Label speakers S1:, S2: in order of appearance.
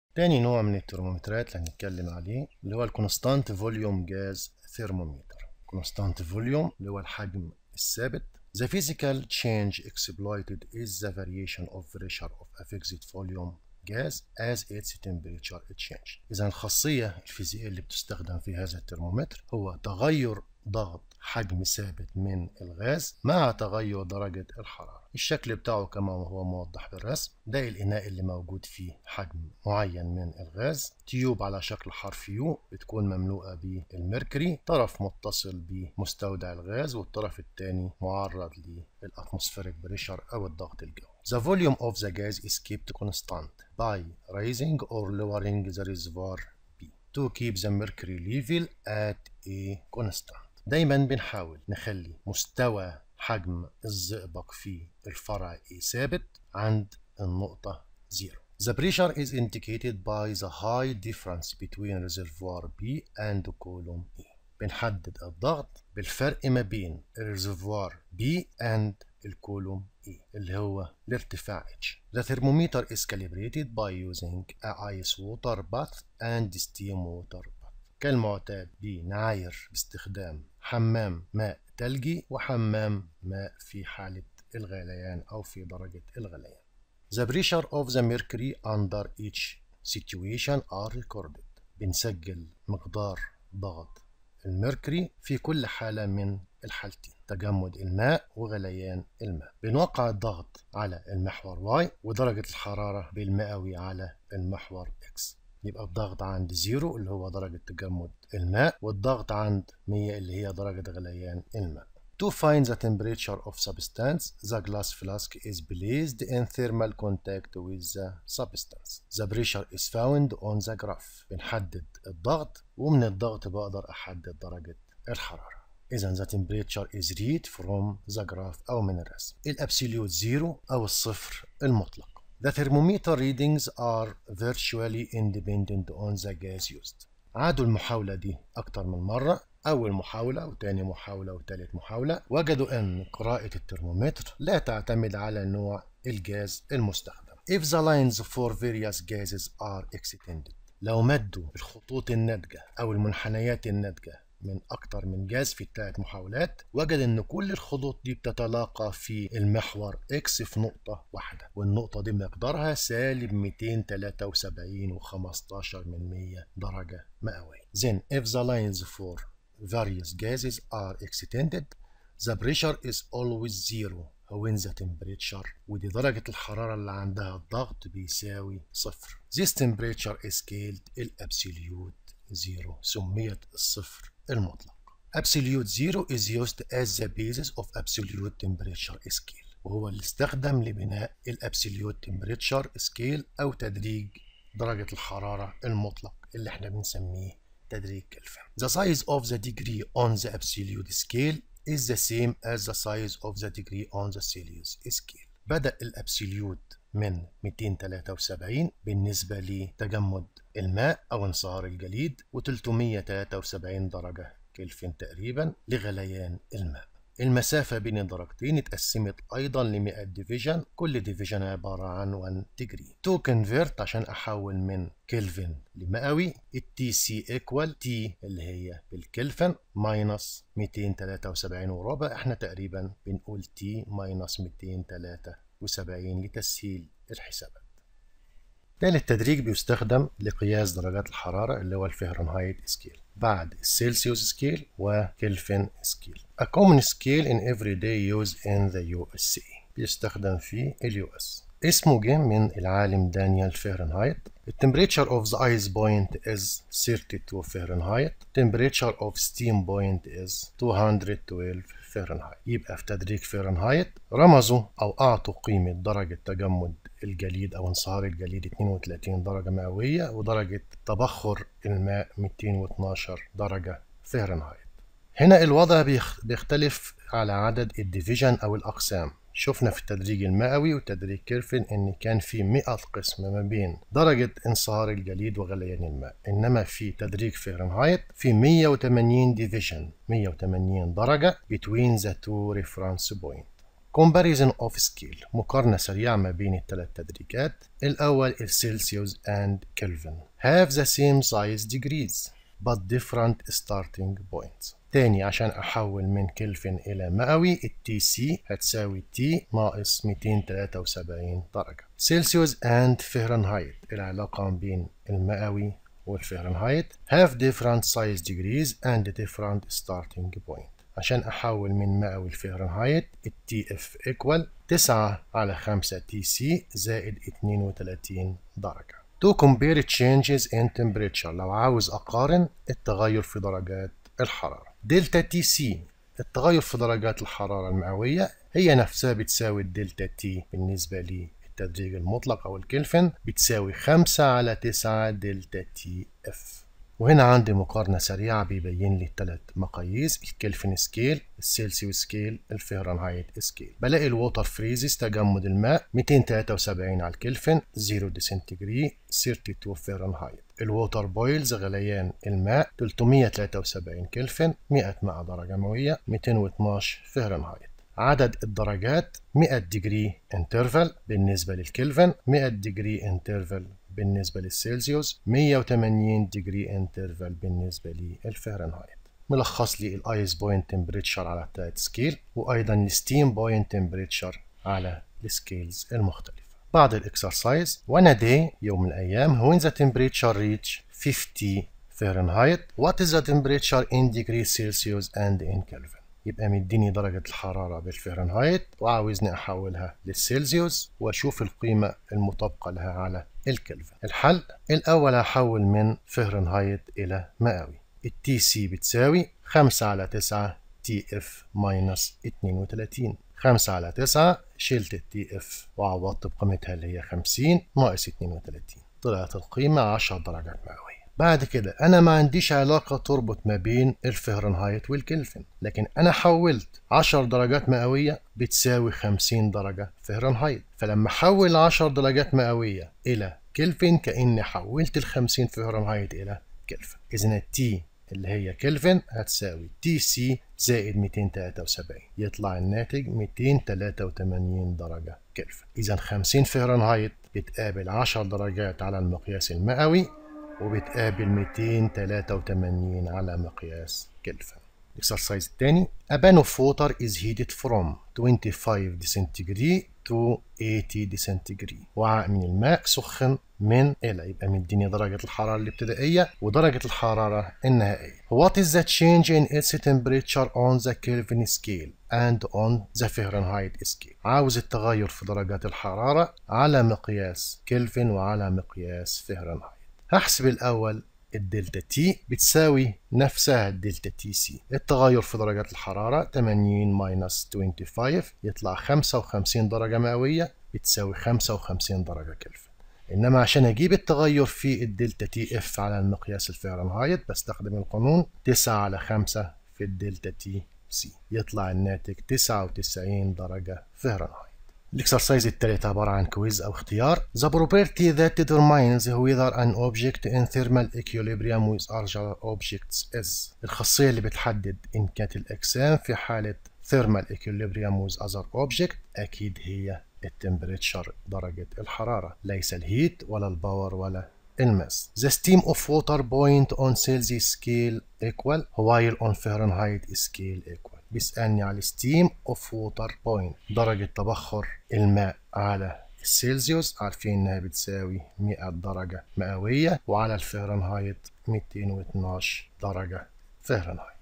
S1: تاني نوع من الترمومترات اللي هنتكلم عليه اللي هو الكونستانت فوليوم جاز ثيرمومتر كونستانت فوليوم اللي هو الحجم الثابت The physical change exploited is the variation of pressure of a fixed volume gas as its temperature change. إذا الخاصية الفيزيائية اللي بتستخدم في هذا الترمومتر هو تغير ضغط حجم ثابت من الغاز مع تغير درجة الحرارة الشكل بتاعه كما هو موضح بالرسم ده الإناء اللي موجود فيه حجم معين من الغاز تيوب على شكل حرف يو بتكون مملوءة بالميركوري طرف متصل بمستودع الغاز والطرف الثاني معرض للأتموسفيريك بريشر أو الضغط الجوي The volume of the gas is kept constant by raising or lowering the reservoir B to keep the mercury level at a constant دايما بنحاول نخلي مستوى حجم الزئبق في الفرع E ثابت عند النقطة زيرو. The pressure is indicated by the high difference between reservoir B and column E. بنحدد الضغط بالفرق ما بين الريزرفوار B and الكولوم E اللي هو الارتفاع H. The thermometer is calibrated by using a ice water bath and steam water bath. كالمعتاد بنعاير باستخدام حمام ماء ثلجي وحمام ماء في حالة الغليان أو في درجة الغليان. The pressure of the mercury under each situation are recorded. بنسجل مقدار ضغط الميركوري في كل حالة من الحالتين تجمد الماء وغليان الماء بنوقع الضغط على المحور Y ودرجة الحرارة بالمئوي على المحور X يبقى الضغط عند زيرو اللي هو درجة تجمد الماء والضغط عند 100 اللي هي درجة غليان الماء To find the temperature of substance, the glass flask is placed in thermal contact with the substance. The pressure is found on the graph. بنحدد الضغط ومن الضغط بقدر أحدد درجة الحرارة. إذا the temperature is read from the graph أو من الرسم. الأبسوليوت زيرو أو الصفر المطلق. The thermometer readings are virtually independent on the gas used. عادوا المحاولة دي أكتر من مرة أول محاولة وتاني محاولة وتالت محاولة وجدوا أن قراءة الترمومتر لا تعتمد على نوع الجاز المستخدم. If the lines for various gases are extended لو مدوا الخطوط الناتجة أو المنحنيات الناتجة من أكتر من جاز في الثلاث محاولات وجد أن كل الخطوط دي بتتلاقى في المحور X في نقطة واحدة والنقطة دي مقدارها سالب 273 و15 من 100 درجة مئوية. Then if the lines for various gases are extended the pressure is always zero when the temperature ودي درجة الحرارة اللي عندها الضغط بيساوي صفر. This temperature is scaled الابسوليوت زيرو سميت الصفر المطلق. Absolute zero is used as the basis of absolute temperature scale وهو اللي استخدم لبناء الابسوليوت temperature scale أو تدريج درجة الحرارة المطلق اللي احنا بنسميه تدريج كلفن. The size of the degree on the absolute scale is the same as the size of the degree on the Celsius scale. بدأ الابسوليوت من 273 بالنسبة لتجمد الماء أو انصهار الجليد و373 درجة كلفن تقريبا لغليان الماء المسافة بين الدرجتين اتقسمت أيضا ل 100 ديفيجن كل ديفيجن عبارة عن 1 ديجري تو كونفيرت عشان أحول من كلفن لمئوي التي سي ايكوال تي اللي هي بالكلفن ماينس 273 وربع احنا تقريبا بنقول تي ماينس 273 لتسهيل الحسابات تالت تدريج بيستخدم لقياس درجات الحرارة اللي هو الفهرنهايت سكيل بعد السيلسيوس سكيل وكلفن سكيل A common scale in everyday use in the USA بيستخدم في اليو اس اسمه جه من العالم دانيال فهرنهايت temperature of the ice point is 32 Fahrenheit temperature of steam point is 212 فahrenheit يبقى في تدريج فahrenheit رمزوا أو أعطوا قيمة درجة تجمد الجليد أو انصهار الجليد 32 درجة مئوية ودرجة تبخر الماء 212 درجة فahrenheit هنا الوضع بيختلف على عدد الديفيجن أو الأقسام شفنا في التدريج المئوي وتدريج كيرفن ان كان في 100 قسم ما بين درجة انصهار الجليد وغليان الماء انما في تدريج فهرنهايت في 180 ديفيجن 180 درجة between the two reference point comparison of scale مقارنة سريعة ما بين الثلاث تدريجات الأول السلسيوس and Kelvin have the same size degrees but different starting points تاني عشان أحول من كلفن إلى مئوي التي سي هتساوي تي ناقص 273 درجة سلسيوس and فهرنهايت العلاقة بين المئوي والفهرنهايت have different size degrees and different starting point عشان أحول من مئوي لفهرنهايت التي اف equal 9 على 5 تي سي زائد 32 درجة to compare changes in temperature لو عاوز أقارن التغير في درجات الحرارة دلتا تي سي التغير في درجات الحرارة المئوية هي نفسها بتساوي الدلتا تي بالنسبة للتدريج المطلق أو الكلفن بتساوي 5 على 9 دلتا تي اف وهنا عندي مقارنة سريعة بيبين لي الثلاث مقاييس الكلفن سكيل السيلسيوس سكيل الفهرنهايت سكيل بلاقي الووتر فريزز تجمد الماء 273 على الكلفن 0 ديسنتيجري 32 فهرنهايت الووتر بويلز غليان الماء 373 كلفن 100 مع درجة مئوية 212 فهرنهايت عدد الدرجات 100 ديجري انترفال بالنسبة للكلفن 100 ديجري انترفال بالنسبة للسيلسيوس 180 ديجري انترفال بالنسبة للفهرنهايت ملخص لي الايس بوينت تمبريتشر على التلات سكيل وايضا الستيم بوينت تمبريتشر على السكيلز المختلفة بعد الاكسرسايز وانا داي يوم من الايام when the temperature reach 50 فahrenheit what is the temperature in degrees Celsius and in Kelvin يبقى مديني درجة الحرارة بالفهرنهايت وعاوزني أحولها للسيلسيوس وأشوف القيمة المطابقة لها على الكلفن الحل الأول هحول من فهرنهايت إلى مئوي التي سي بتساوي 5 على 9 تي اف ماينس 32 5 على 9 شلت التي اف وعوضت بقيمتها اللي هي 50 ناقص 32 طلعت القيمة 10 درجات مئوية بعد كده انا ما عنديش علاقه تربط ما بين الفهرنهايت والكلفن لكن انا حولت 10 درجات مئويه بتساوي 50 درجه فهرنهايت فلما احول 10 درجات مئويه الى كلفن كاني حولت ال 50 فهرنهايت الى كلفن اذا التي اللي هي كلفن هتساوي تي سي زائد 273 يطلع الناتج 283 درجه كلفن اذا 50 فهرنهايت بتقابل 10 درجات على المقياس المئوي وبتقابل 283 على مقياس كلفن الاكسرسايز الثاني A pan of water is heated from 25 centigrade to 80 centigrade وعاء من الماء سخن من إلى يبقى مديني درجة الحرارة الابتدائية ودرجة الحرارة النهائية What is the change in its temperature on the Kelvin scale and on the Fahrenheit scale عاوز التغير في درجات الحرارة على مقياس كلفن وعلى مقياس فهرنهايت هحسب الأول الدلتا تي بتساوي نفسها الدلتا تي سي التغير في درجات الحرارة 80 ماينس 25 يطلع 55 درجة مئوية بتساوي 55 درجة كلفن إنما عشان أجيب التغير في الدلتا تي اف على المقياس الفهرنهايت بستخدم القانون 9 على 5 في الدلتا تي سي يطلع الناتج 99 درجة فهرنهايت الاكسرسايز التالت عبارة عن كويز أو اختيار The property that determines whether an object in thermal equilibrium with other objects is الخاصية اللي بتحدد إن كانت الأجسام في حالة thermal equilibrium with other object أكيد هي التمبريتشر درجة الحرارة ليس الهيت ولا الباور ولا الماس The steam of water point on Celsius scale equal while on Fahrenheit scale equal بيسألني على ستيم اوف ووتر بوينت درجة تبخر الماء على السيلزيوس عارفين انها بتساوي 100 درجة مئوية وعلى الفهرنهايت 212 درجة فهرنهايت